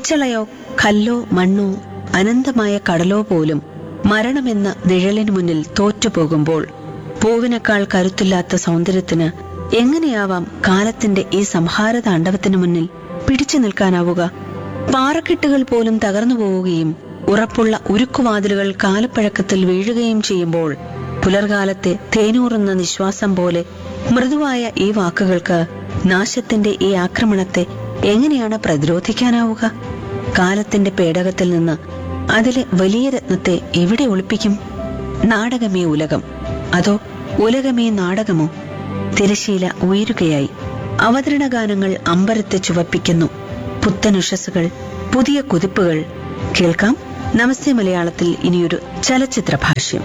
കച്ചളയോ കല്ലോ മണ്ണോ അനന്തമായ കടലോ പോലും മരണമെന്ന നിഴലിനു മുന്നിൽ തോറ്റുപോകുമ്പോൾ പൂവിനേക്കാൾ കരുത്തില്ലാത്ത സൗന്ദര്യത്തിന് എങ്ങനെയാവാം കാലത്തിന്റെ ഈ സംഹാര താണ്ഡവത്തിനു മുന്നിൽ പിടിച്ചു നിൽക്കാനാവുക പാറക്കെട്ടുകൾ പോലും തകർന്നു പോവുകയും ഉറപ്പുള്ള ഉരുക്കുവാതിലുകൾ കാലപ്പഴക്കത്തിൽ വീഴുകയും ചെയ്യുമ്പോൾ പുലർകാലത്തെ തേനൂറുന്ന നിശ്വാസം പോലെ മൃദുവായ ഈ വാക്കുകൾക്ക് നാശത്തിന്റെ ഈ ആക്രമണത്തെ എങ്ങനെയാണ് പ്രതിരോധിക്കാനാവുക കാലത്തിന്റെ പേടകത്തിൽ നിന്ന് അതിലെ വലിയ രത്നത്തെ എവിടെ ഒളിപ്പിക്കും നാടകമേ ഉലകം അതോ ഉലകമേ നാടകമോ തിരശീല ഉയരുകയായി അവതരണ ഗാനങ്ങൾ അമ്പരത്തെ ചുവപ്പിക്കുന്നു പുത്തനുഷസ്സുകൾ പുതിയ കുതിപ്പുകൾ കേൾക്കാം നമസ്തേ മലയാളത്തിൽ ഇനിയൊരു ചലച്ചിത്ര ഭാഷ്യം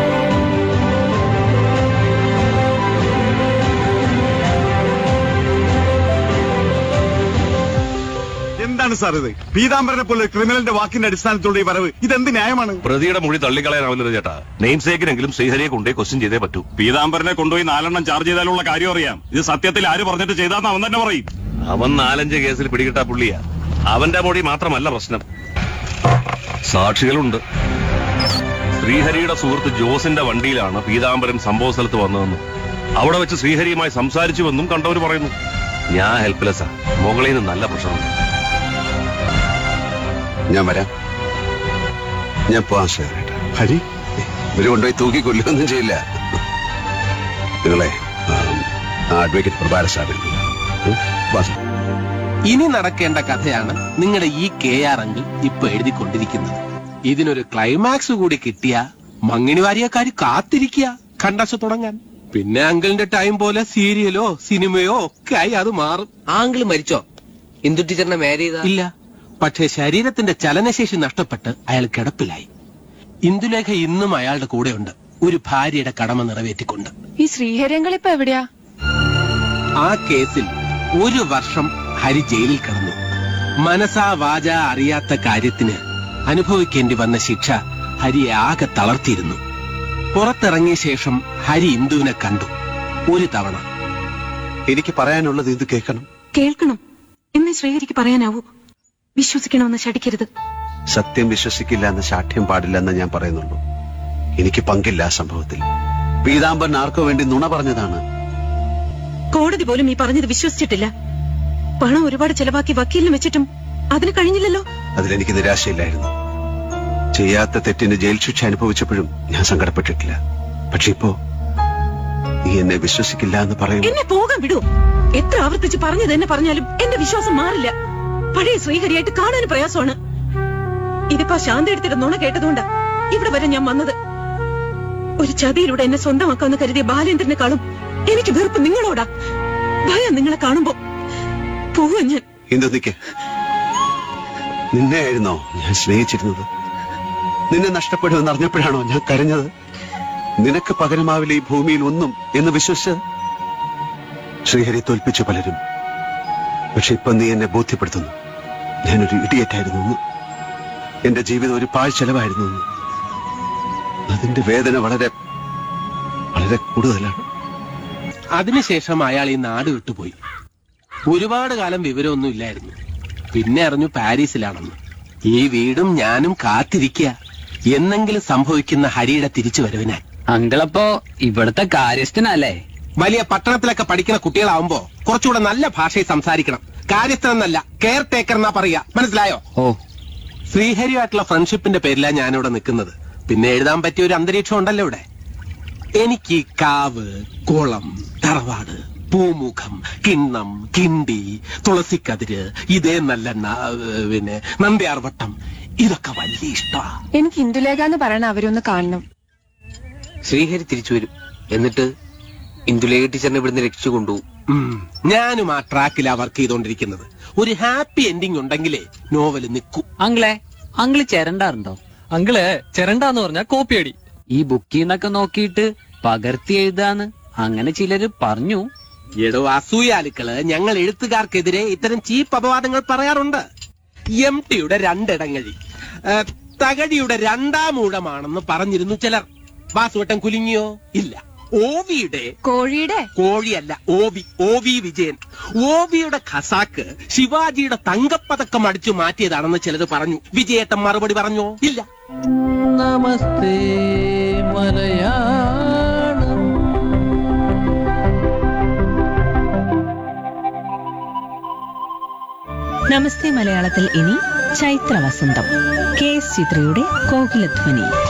എന്താണ് സാർ ഇത് പീതാംബരനെ പോലെ ക്രിമിനലിന്റെ വാക്കിന്റെ അടിസ്ഥാനത്തിലുള്ള ഈ വരവ് ഇതെന്ത് ന്യായമാണ് പ്രതിയുടെ മൊഴി തള്ളിക്കളയാനാവില്ല ചേട്ടാ നെയിം സേക്കിനെങ്കിലും ശ്രീഹരിയെ കൊണ്ടേ ക്വസ്റ്റ്യൻ ചെയ്തേ പറ്റൂ പീതാംബരനെ കൊണ്ടുപോയി നാലെണ്ണം ചാർജ് ചെയ്താലുള്ള കാര്യം അറിയാം ഇത് സത്യത്തിൽ ആര് പറഞ്ഞിട്ട് ചെയ്താന്ന് അവൻ തന്നെ പറയും അവൻ നാലഞ്ച് കേസിൽ പിടികിട്ടാ പുള്ളിയാ അവന്റെ മൊഴി മാത്രമല്ല പ്രശ്നം സാക്ഷികളുണ്ട് ശ്രീഹരിയുടെ സുഹൃത്ത് ജോസിന്റെ വണ്ടിയിലാണ് പീതാംബരൻ സംഭവ സ്ഥലത്ത് വന്നതെന്നും അവിടെ വെച്ച് ശ്രീഹരിയുമായി സംസാരിച്ചുവെന്നും കണ്ടവർ പറയുന്നു ഞാൻ ഹെൽപ്ലെസ്സാ മുകളിൽ നിന്ന് നല്ല പ്രശ്നമുണ്ട് ഞാൻ വരാം ഞാൻ പോവാൻ ശ്രമിക്കട്ടെ ഹരി ഇവര് കൊണ്ടുപോയി തൂക്കി കൊല്ലുകയൊന്നും ചെയ്യില്ല നിങ്ങളെ അഡ്വക്കേറ്റ് പ്രഭാര സാറിൽ ഇനി നടക്കേണ്ട കഥയാണ് നിങ്ങളുടെ ഈ കെ ആർ അങ്കിൾ ഇപ്പൊ എഴുതിക്കൊണ്ടിരിക്കുന്നത് ഇതിനൊരു ക്ലൈമാക്സ് കൂടി കിട്ടിയ മങ്ങിണി വാരിയക്കാര് കാത്തിരിക്കുക കണ്ടശ തുടങ്ങാൻ പിന്നെ അങ്കിളിന്റെ ടൈം പോലെ സീരിയലോ സിനിമയോ ഒക്കെ ആയി അത് മാറും ആങ്കിള് മരിച്ചോ ഇന്ദു ടീച്ചറിനെ മാരി ചെയ്ത ഇല്ല പക്ഷേ ശരീരത്തിന്റെ ചലനശേഷി നഷ്ടപ്പെട്ട് അയാൾ കിടപ്പിലായി ഇന്ദുലേഖ ഇന്നും അയാളുടെ കൂടെയുണ്ട് ഒരു ഭാര്യയുടെ കടമ നിറവേറ്റിക്കൊണ്ട് ഈ ശ്രീഹരങ്ങൾ ഇപ്പൊ എവിടെയാ ആ കേസിൽ ഒരു വർഷം ഹരി ജയിലിൽ കിടന്നു മനസാ വാച അറിയാത്ത കാര്യത്തിന് അനുഭവിക്കേണ്ടി വന്ന ശിക്ഷ ഹരിയെ ആകെ തളർത്തിയിരുന്നു പുറത്തിറങ്ങിയ ശേഷം ഹരി ഇന്ദുവിനെ കണ്ടു ഒരു തവണ എനിക്ക് പറയാനുള്ളത് ഇത് കേൾക്കണം കേൾക്കണം എന്നേ ശ്രീഹരിക്ക് പറയാനാവൂ വിശ്വസിക്കണമെന്ന് ശടിക്കരുത് സത്യം വിശ്വസിക്കില്ല എന്ന ശാഠ്യം പാടില്ല എന്ന് ഞാൻ പറയുന്നുള്ളൂ എനിക്ക് പങ്കില്ല ആ സംഭവത്തിൽ പീതാംബരൻ ആർക്കോ വേണ്ടി നുണ പറഞ്ഞതാണ് കോടതി പോലും ഈ പറഞ്ഞത് വിശ്വസിച്ചിട്ടില്ല പണം ഒരുപാട് ചെലവാക്കി വക്കീലിന് വെച്ചിട്ടും അതിന് കഴിഞ്ഞില്ലല്ലോ അതിലെനിക്ക് നിരാശയില്ലായിരുന്നു ചെയ്യാത്ത തെറ്റിന് ജയിൽ ശിക്ഷ അനുഭവിച്ചപ്പോഴും ഞാൻ സങ്കടപ്പെട്ടിട്ടില്ല പക്ഷെ ഇപ്പോ നീ എന്നെ വിശ്വസിക്കില്ല എന്ന് പറയും എന്നെ പോകാൻ വിടൂ എത്ര ആവർത്തിച്ച് പറഞ്ഞത് എന്നെ പറഞ്ഞാലും എന്റെ വിശ്വാസം മാറില്ല പഴയ ശ്രീഹരിയായിട്ട് കാണാൻ പ്രയാസമാണ് ഇതിപ്പോ ശാന്തി എടുത്തിട്ട് നുണ കേട്ടതുകൊണ്ടാ ഇവിടെ വരെ ഞാൻ വന്നത് ഒരു ചതിയിലൂടെ എന്നെ സ്വന്തമാക്കാന്ന് കരുതിയ ബാലേന്ദ്രനെക്കാളും എനിക്ക് വെറുപ്പ് നിങ്ങളോടാ ഭയം നിങ്ങളെ കാണുമ്പോ പോവാ ഞാൻ എന്തു നിക്ക് നിന്നെയായിരുന്നോ ഞാൻ സ്നേഹിച്ചിരുന്നത് നിന്നെ നഷ്ടപ്പെടുമെന്ന് അറിഞ്ഞപ്പോഴാണോ ഞാൻ കരഞ്ഞത് നിനക്ക് പകരമാവില്ല ഈ ഭൂമിയിൽ ഒന്നും എന്ന് വിശ്വസിച്ചത് ശ്രീഹരി തോൽപ്പിച്ചു പലരും പക്ഷെ ഇപ്പൊ നീ എന്നെ ബോധ്യപ്പെടുത്തുന്നു ഞാനൊരു ഇടിയറ്റായിരുന്നു എന്ന് എന്റെ ജീവിതം ഒരു പാഴ്ചെലവായിരുന്നു എന്ന് അതിന്റെ വേദന വളരെ വളരെ കൂടുതലാണ് അതിനുശേഷം അയാൾ ഈ നാട് വിട്ടുപോയി ഒരുപാട് കാലം വിവരമൊന്നും ഇല്ലായിരുന്നു പിന്നെ അറിഞ്ഞു പാരീസിലാണെന്ന് ഈ വീടും ഞാനും കാത്തിരിക്കുക എന്നെങ്കിലും സംഭവിക്കുന്ന ഹരിയുടെ തിരിച്ചു വരവിനായി അങ്കിളപ്പോ ഇവിടുത്തെ കാര്യസ്ഥനല്ലേ വലിയ പട്ടണത്തിലൊക്കെ പഠിക്കുന്ന കുട്ടികളാവുമ്പോ കുറച്ചുകൂടെ നല്ല ഭാഷയിൽ സംസാരിക്കണം കാര്യസ്ഥനെന്നല്ല കെയർ ടേക്കർ എന്നാ പറയാ മനസ്സിലായോ ഓ ശ്രീഹരിയായിട്ടുള്ള ഫ്രണ്ട്ഷിപ്പിന്റെ പേരിലാണ് ഞാനിവിടെ നിൽക്കുന്നത് പിന്നെ എഴുതാൻ പറ്റിയ ഒരു അന്തരീക്ഷം ഉണ്ടല്ലോ ഇവിടെ എനിക്ക് ഈ കാവ് കുളം തറവാട് പൂമുഖം കിണ്ണം കിണ്ടി തുളസിക്കതിര് ഇതേ നല്ലെണ്ണ ഏഹ്, പിന്നെ നന്ദ്യാർവട്ടം ഇതൊക്കെ വലിയ ഇഷ്ടമാ എനിക്ക് ഇന്ദുലേഖ എന്ന് പറയണ അവരൊന്ന് കാണണം ശ്രീഹരി തിരിച്ചു വരും എന്നിട്ട് ഇന്ദുലേഖ ടീച്ചറിനെ ഇവിടുന്ന് രക്ഷിച്ചു കൊണ്ടുപോകും ഉം. ഞാനും ആ ട്രാക്കിലാ വർക്ക് ചെയ്തോണ്ടിരിക്കുന്നത് ഒരു ഹാപ്പി എൻഡിങ് ഉണ്ടെങ്കിലേ നോവൽ നിൽക്കൂ അങ്കിളെ അങ്കിള് ചിരണ്ടാറുണ്ടോ അങ്കിള് ചിരണ്ടാന്ന് പറഞ്ഞ കോപ്പിയടി ഈ ബുക്കിൽ നിന്നൊക്കെ നോക്കിയിട്ട് പകർത്തി എഴുതാന്ന് അങ്ങനെ ചിലര് പറഞ്ഞു എടോ അസൂയാലുക്കള് ഞങ്ങൾ എഴുത്തുകാർക്കെതിരെ ഇത്തരം ചീപ്പ് അപവാദങ്ങൾ പറയാറുണ്ട് എം ടിയുടെ രണ്ടിടങ്ങഴി ഏ, തകഴിയുടെ രണ്ടാം ഊഴമാണെന്ന് പറഞ്ഞിരുന്നു ചിലർ വാസുവട്ടം കുലുങ്ങിയോ ഇല്ല ഓവിയുടെ കോഴിയുടെ കോഴിയല്ല ഓവി ഓവി വിജയൻ ഓവിയുടെ ഖസാക്ക് ശിവാജിയുടെ തങ്കപ്പതക്കം അടിച്ചു മാറ്റിയതാണെന്ന് ചിലത് പറഞ്ഞു വിജയേട്ടൻ മറുപടി പറഞ്ഞോ ഇല്ല നമസ്തേ മലയാളം നമസ്തേ മലയാളത്തിൽ ഇനി ചൈത്ര വസന്തം കെ എസ് ചിത്രയുടെ കോകിലധ്വനി